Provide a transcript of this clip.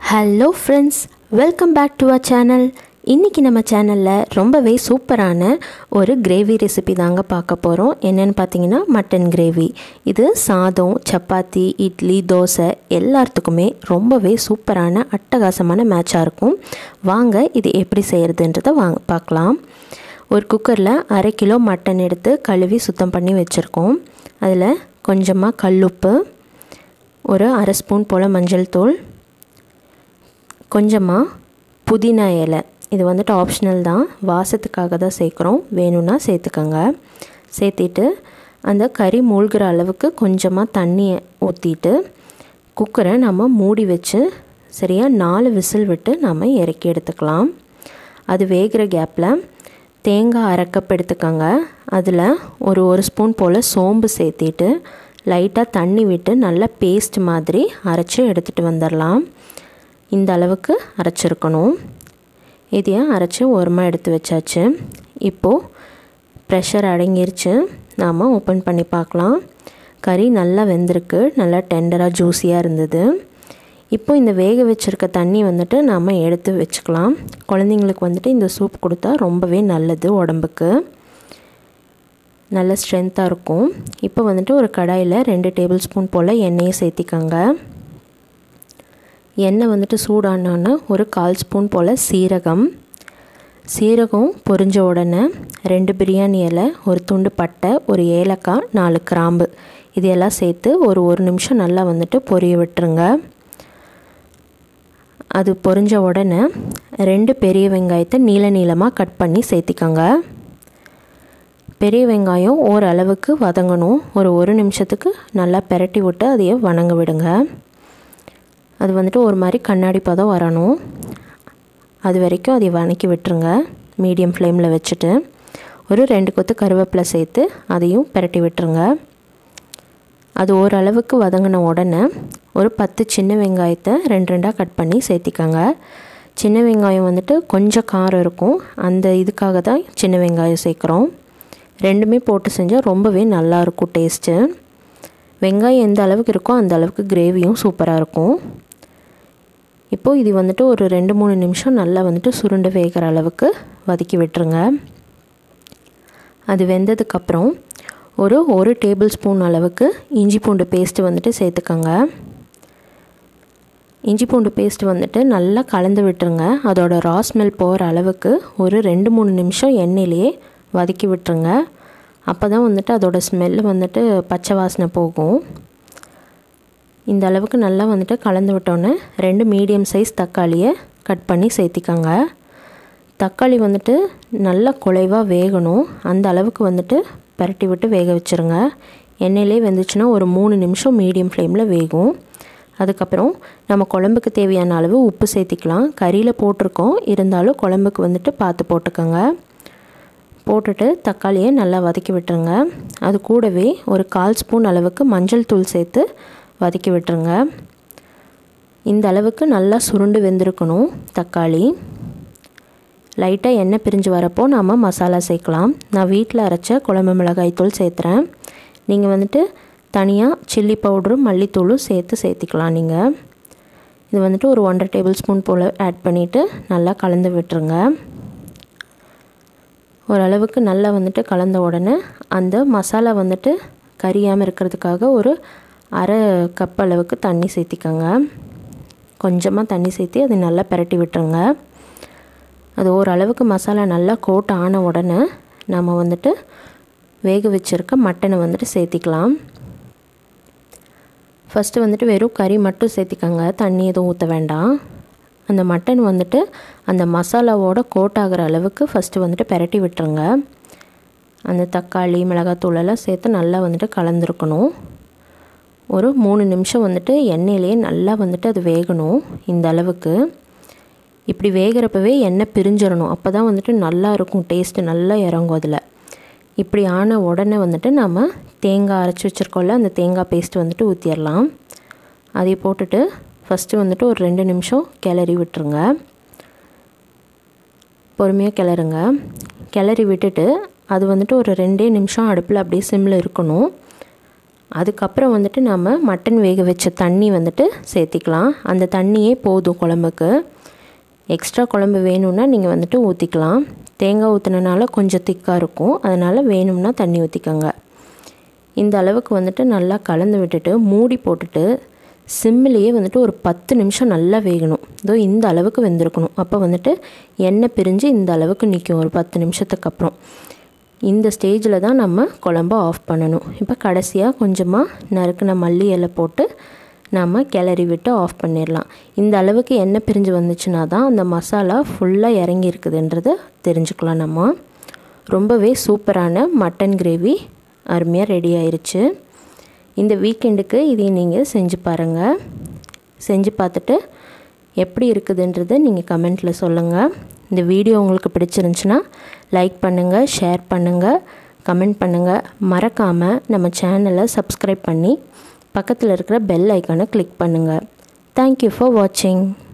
hello friends welcome back to அ channel இன்றைக்கி நம்ம சேனலில் ரொம்பவே சூப்பரான ஒரு கிரேவி ரெசிபி தாங்க பார்க்க போகிறோம் என்னென்னு பார்த்தீங்கன்னா மட்டன் கிரேவி இது சாதம் சப்பாத்தி இட்லி தோசை எல்லாத்துக்குமே ரொம்பவே சூப்பரான அட்டகாசமான மேட்சாக இருக்கும் வாங்க இது எப்படி செய்கிறதுன்றதை வாங்க பார்க்கலாம் ஒரு குக்கரில் அரை கிலோ மட்டன் எடுத்து கழுவி சுத்தம் பண்ணி வச்சுருக்கோம் அதில் கொஞ்சமாக கல்லுப்பு ஒரு அரை ஸ்பூன் போல் மஞ்சள் தூள் கொஞ்சமாக புதினா இலை இது வந்துட்டு ஆப்ஷனல் தான் வாசத்துக்காக தான் சேர்க்குறோம் வேணும்னா சேர்த்துக்கோங்க சேர்த்திட்டு அந்த கறி மூழ்கிற அளவுக்கு கொஞ்சமாக தண்ணியை ஊற்றிட்டு குக்கரை நம்ம மூடி வச்சு சரியாக நாலு விசில் விட்டு நம்ம இறக்கி எடுத்துக்கலாம் அது வேகிற கேப்பில் தேங்காய் அரை கப் எடுத்துக்கோங்க அதில் ஒரு ஒரு ஸ்பூன் போல் சோம்பு சேர்த்திட்டு லைட்டாக தண்ணி விட்டு நல்லா பேஸ்ட் மாதிரி அரைச்சி எடுத்துகிட்டு வந்துடலாம் இந்த அளவுக்கு அரைச்சிருக்கணும் இதையும் அரைச்சி ஓரமாக எடுத்து வச்சாச்சு இப்போது ப்ரெஷர் அடங்கிருச்சு நாம் ஓப்பன் பண்ணி பார்க்கலாம் கறி நல்லா வெந்திருக்கு நல்லா டெண்டராக ஜூஸியாக இருந்தது இப்போ இந்த வேக வச்சுருக்க தண்ணி வந்துட்டு நாம் எடுத்து வச்சுக்கலாம் குழந்தைங்களுக்கு வந்துட்டு இந்த சூப் கொடுத்தா ரொம்பவே நல்லது உடம்புக்கு நல்ல ஸ்ட்ரென்த்தாக இருக்கும் இப்போ வந்துட்டு ஒரு கடாயில் ரெண்டு டேபிள் ஸ்பூன் போல் எண்ணெயை சேர்த்திக்கோங்க எண்ணெய் வந்துட்டு சூடானோன்னு ஒரு கால் ஸ்பூன் போல் சீரகம் சீரகம் பொரிஞ்ச உடனே ரெண்டு பிரியாணி இலை ஒரு துண்டு பட்டை ஒரு ஏலக்காய் நாலு கிராம்பு இதையெல்லாம் சேர்த்து ஒரு ஒரு நிமிஷம் நல்லா வந்துட்டு பொரிய விட்டுருங்க அது பொரிஞ்ச உடனே ரெண்டு பெரிய வெங்காயத்தை நீள நீளமாக கட் பண்ணி சேர்த்திக்கோங்க பெரிய வெங்காயம் ஓரளவுக்கு வதங்கணும் ஒரு ஒரு நிமிஷத்துக்கு நல்லா பெரட்டி விட்டு அதையே வணங்க விடுங்க அது வந்துட்டு ஒரு மாதிரி கண்ணாடி பதம் வரணும் அது வரைக்கும் அதை வணக்கி விட்டுருங்க மீடியம் ஃப்ளேமில் வச்சுட்டு ஒரு ரெண்டு கொத்து கருவேப்பிலை சேர்த்து அதையும் பெரட்டி விட்டுருங்க அது ஓரளவுக்கு வதங்கின உடனே ஒரு பத்து சின்ன வெங்காயத்தை ரெண்டு ரெண்டாக கட் பண்ணி சேர்த்திக்கோங்க சின்ன வெங்காயம் வந்துட்டு கொஞ்சம் காரம் இருக்கும் அந்த இதுக்காக தான் சின்ன வெங்காயம் சேர்க்குறோம் ரெண்டுமே போட்டு செஞ்சால் ரொம்பவே நல்லாயிருக்கும் டேஸ்ட்டு வெங்காயம் எந்த அளவுக்கு இருக்கோ அந்த அளவுக்கு கிரேவியும் சூப்பராக இருக்கும் இப்போது இது வந்துட்டு ஒரு ரெண்டு மூணு நிமிஷம் நல்லா வந்துட்டு சுருண்டு வேகிற அளவுக்கு வதக்கி விட்டுருங்க அது வெந்ததுக்கப்புறம் ஒரு ஒரு டேபிள் ஸ்பூன் அளவுக்கு இஞ்சி பூண்டு பேஸ்ட்டு வந்துட்டு சேர்த்துக்கோங்க இஞ்சி பூண்டு பேஸ்ட் வந்துட்டு நல்லா கலந்து விட்டுருங்க அதோட ரா ஸ்மெல் போகிற அளவுக்கு ஒரு ரெண்டு மூணு நிமிஷம் எண்ணெயிலேயே வதக்கி விட்டுருங்க அப்போ தான் வந்துட்டு அதோட ஸ்மெல்லு வந்துட்டு பச்சை வாசனை போகும் இந்த அளவுக்கு நல்லா வந்துட்டு கலந்து விட்டோன்னே ரெண்டு மீடியம் சைஸ் தக்காளியை கட் பண்ணி சேர்த்திக்கோங்க தக்காளி வந்துட்டு நல்லா குலைவாக வேகணும் அந்த அளவுக்கு வந்துட்டு பரட்டி விட்டு வேக வச்சுருங்க எண்ணெயிலே வெந்துச்சுன்னா ஒரு மூணு நிமிஷம் மீடியம் ஃப்ளேமில் வேகும் அதுக்கப்புறம் நம்ம குழம்புக்கு தேவையான அளவு உப்பு சேர்த்திக்கலாம் கறியில் போட்டிருக்கோம் இருந்தாலும் குழம்புக்கு வந்துட்டு பார்த்து போட்டுக்கோங்க போட்டுட்டு தக்காளியை நல்லா வதக்கி விட்டுருங்க அது கூடவே ஒரு கால் ஸ்பூன் அளவுக்கு மஞ்சள் தூள் சேர்த்து வதக்கி விட்டுருங்க இந்த அளவுக்கு நல்லா சுருண்டு வெந்திருக்கணும் தக்காளி லைட்டாக எண்ணெய் பிரிஞ்சு வரப்போ நாம் மசாலா சேர்க்கலாம் நான் வீட்டில் அரைச்ச குழம்பு மிளகாய் தூள் சேர்த்துறேன் நீங்கள் வந்துட்டு தனியாக சில்லி பவுடரும் மல்லித்தூளும் சேர்த்து சேர்த்திக்கலாம் நீங்கள் இது வந்துட்டு ஒரு ஒன்றரை டேபிள் ஸ்பூன் போல் ஆட் பண்ணிவிட்டு நல்லா கலந்து விட்டுருங்க ஓரளவுக்கு நல்லா வந்துட்டு கலந்த உடனே அந்த மசாலா வந்துட்டு கரியாமல் இருக்கிறதுக்காக ஒரு அரை கப் அளவுக்கு தண்ணி சேர்த்திக்கோங்க கொஞ்சமாக தண்ணி சேர்த்தி அதை நல்லா பெரட்டி விட்டுருங்க அது ஓரளவுக்கு மசாலா நல்லா கோட் ஆன உடனே நம்ம வந்துட்டு வேக வச்சுருக்க மட்டனை வந்துட்டு சேர்த்திக்கலாம் ஃபஸ்ட்டு வந்துட்டு வெறும் கறி மட்டும் சேர்த்திக்கோங்க தண்ணி எதுவும் ஊற்ற வேண்டாம் அந்த மட்டன் வந்துட்டு அந்த மசாலாவோட கோட் ஆகிற அளவுக்கு ஃபஸ்ட்டு வந்துட்டு பெரட்டி விட்டுருங்க அந்த தக்காளி மிளகாத்தூளெல்லாம் சேர்த்து நல்லா வந்துட்டு கலந்துருக்கணும் ஒரு மூணு நிமிஷம் வந்துட்டு எண்ணெயிலேயே நல்லா வந்துட்டு அது வேகணும் இந்த அளவுக்கு இப்படி வேகிறப்பவே எண்ணெய் பிரிஞ்சிடணும் அப்போ தான் வந்துட்டு நல்லா இருக்கும் டேஸ்ட்டு நல்லா இறங்கும் அதில் இப்படி ஆன உடனே வந்துட்டு நம்ம தேங்காய் அரைச்சி வச்சுருக்கோம்ல அந்த தேங்காய் பேஸ்ட் வந்துட்டு ஊற்றிடலாம் அதை போட்டுட்டு ஃபஸ்ட்டு வந்துட்டு ஒரு ரெண்டு நிமிஷம் கிளறி விட்டுருங்க பொறுமையாக கிளறுங்க கிளறி விட்டுட்டு அது வந்துட்டு ஒரு ரெண்டே நிமிஷம் அடுப்பில் அப்படியே சிம்மில் இருக்கணும் அதுக்கப்புறம் வந்துட்டு நம்ம மட்டன் வேக வச்ச தண்ணி வந்துட்டு சேர்த்திக்கலாம் அந்த தண்ணியே போதும் குழம்புக்கு எக்ஸ்ட்ரா குழம்பு வேணும்னா நீங்கள் வந்துட்டு ஊற்றிக்கலாம் தேங்காய் ஊற்றினால கொஞ்சம் திக்காக இருக்கும் அதனால் வேணும்னா தண்ணி ஊற்றிக்கோங்க இந்த அளவுக்கு வந்துட்டு நல்லா கலந்து விட்டுட்டு மூடி போட்டுட்டு சிம்மிலேயே வந்துட்டு ஒரு பத்து நிமிஷம் நல்லா வேகணும் இதோ இந்த அளவுக்கு வெந்திருக்கணும் அப்போ வந்துட்டு எண்ணெய் பிரிஞ்சு இந்த அளவுக்கு நிற்கும் ஒரு பத்து நிமிஷத்துக்கு அப்புறம் இந்த ஸ்டேஜில் தான் நம்ம குழம்ப ஆஃப் பண்ணணும் இப்போ கடைசியாக கொஞ்சமாக நறுக்கின மல்லி இலை போட்டு நம்ம கிளறி விட்டு ஆஃப் பண்ணிடலாம் இந்த அளவுக்கு எண்ணெய் பிரிஞ்சு வந்துச்சுன்னா தான் அந்த மசாலா ஃபுல்லாக இறங்கி இருக்குதுன்றதை தெரிஞ்சுக்கலாம் நம்ம ரொம்பவே சூப்பரான மட்டன் கிரேவி அருமையாக ரெடி ஆயிருச்சு இந்த வீக்கெண்டுக்கு இதை நீங்கள் செஞ்சு பாருங்கள் செஞ்சு பார்த்துட்டு எப்படி இருக்குதுன்றதை நீங்கள் கமெண்ட்டில் சொல்லுங்கள் இந்த வீடியோ உங்களுக்கு பிடிச்சிருந்துச்சுன்னா லைக் பண்ணுங்கள் ஷேர் பண்ணுங்கள் கமெண்ட் பண்ணுங்கள் மறக்காமல் நம்ம சேனலை சப்ஸ்கிரைப் பண்ணி பக்கத்தில் இருக்கிற பெல் ஐக்கானை கிளிக் பண்ணுங்கள் தேங்க்யூ ஃபார் வாட்சிங்